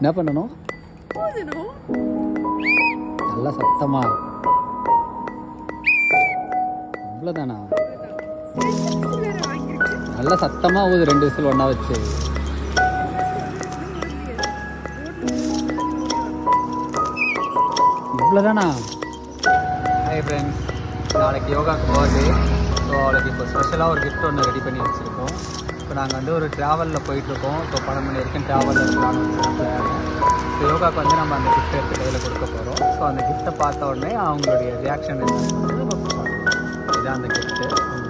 என்ன பண்ணணும் ஊதணும் நல்லா சத்தமா இவ்வளோதானா வேற வாங்கியிருக்கு நல்லா சத்தமா ஊது ரெண்டு விசில் ஒன்றா வச்சு இவ்வளோதானா ஹாய் ஃப்ரெண்ட்ஸ் நாளைக்கு யோகாக்கு போகுது ஸோ அவளுக்கு இப்போ ஸ்பெஷலாக ஒரு கிஃப்ட் ஒன்று ரெடி பண்ணி வச்சுருக்கோம் இப்போ நாங்கள் வந்து ஒரு ட்ராவலில் போயிட்டுருக்கோம் இப்போ பன்னெண்டு மணி வரைக்கும் ட்ராவலில் இருக்கலாம்னு வச்சுருக்கோம் ஸோ யோகாக்கு வந்து நம்ம அந்த கிஃப்ட் எடுத்து கையில் கொடுக்க போகிறோம் ஸோ அந்த கிஃப்ட்டை பார்த்த உடனே அவங்களுடைய ரியாக்ஷன் என்னன்னு இதுதான் அந்த கிஃப்ட்டு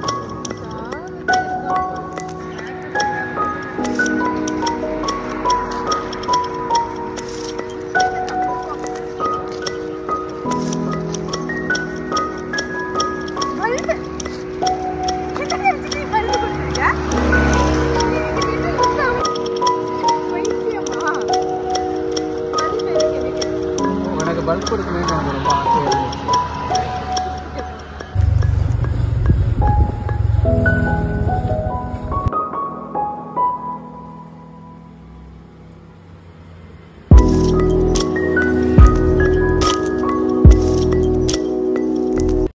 பல்பு. என்னங்க வச்சுட்டு பல்பு கொடுக்குறீங்க? இது என்ன பைத்தியமா? பல்பு எதுக்கு எனக்கு? உனக்கு பல்ப் கொடுக்கணும்னு எனக்கு ரொம்ப ஆசையாக